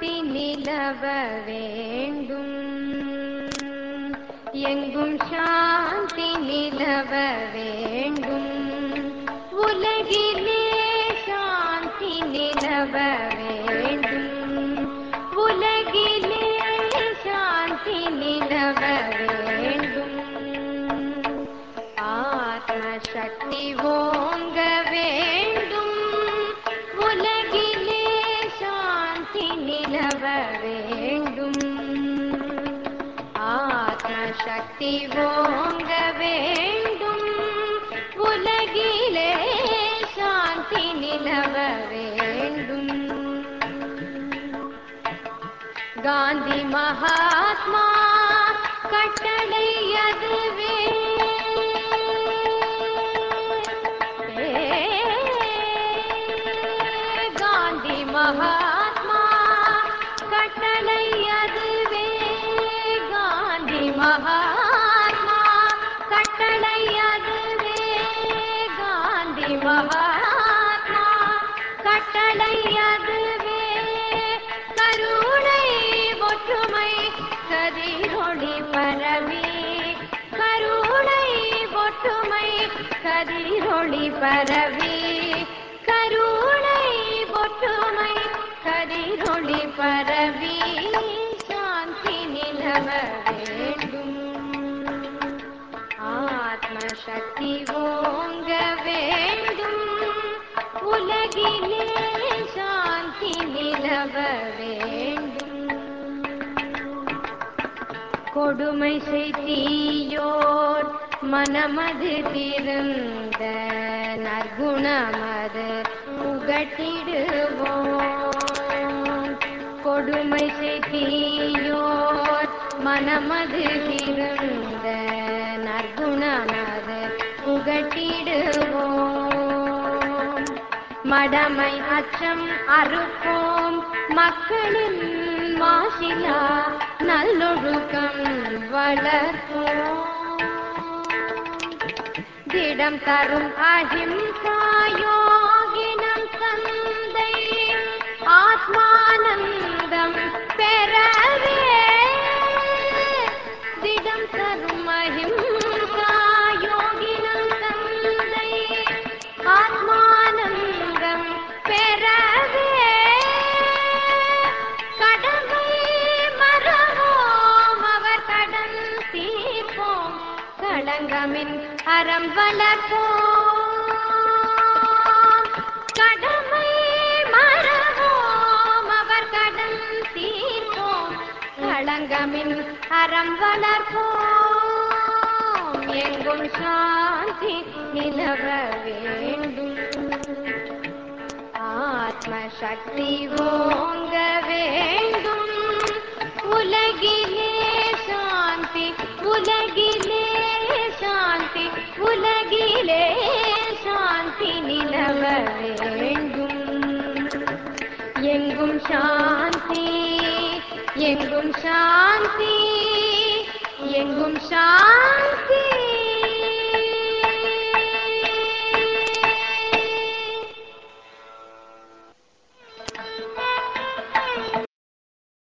சாந்தி நிலவ வேண்டும் எங்கும் சாந்தி நிலவ வேண்டும் உலகிலே சாந்தி நிலவ வேண்டும் உலகிலே சாந்தி நிலவ வேண்டும் ஆத்ம சக்தி ஓங்க வேண்டும் உலகிலே சாந்தி நிலவ வேண்டும் ஆத்ம சக்தி ஓங்க வேண்டும் உலகிலே சாந்தி நிலவ வேண்டும் காந்தி மகாத்மா கட்டளை அதுவே காந்தி மகாத்மா கட்டளை அதுவே காந்தி மகாத்மா கட்டளை அதுவே காந்தி மகாத்மா கட்டளை அதுவே கருணை ஒற்றுமை கதிரொளி பரவி கருணை ஒற்றுமை கதிரொளி பரவி கருணை ஒற்றுமை கதிரொளி பரவி சாந்தி நிலவ வேண்டும் ஆத்ம சக்தி ஓங்க வேண்டும் உலகிலே சாந்தி நிலவ வேண்டும் கொடுமை செய்தியோர் மனமது திருந்த நற்குணமது புகட்டிடுவோம் கொடுமை செய்தியோர் மனமது திருந்த நற்குணமது புகட்டிடுவோம் மடமை அச்சம் அறுப்போம் மக்களின் மாசிலா நல்லொழுக்கம் வளர்ப்போம் திடம் தரும் அஹிம்சா யோகினம் தந்தை ஆத்மானந்தம் பெறவே திடம் தரும் அஹிம்சா யோகினம் தந்தை ஆத்மானந்தம் பெறவே கடமை மறவோம் அவர் கடன் தீர்ப்போம் களங்கமின் அறம் வளர்ப்போம் கடமை மறவோம் அவர் கடன் தீர்ப்போம் களங்கமின் அறம் வளர்ப்போம் எங்கும் சாந்தி நிலவ வேண்டும் ஆத்ம சக்தி ஓங்க வேண்டும் உலகிலே சாந்தி உலகிலே சாந்தி உலகிலே சாந்தி நிலவ வேண்டும் எங்கும் சாந்தி எங்கும் சாந்தி எங்கும் சாந்தி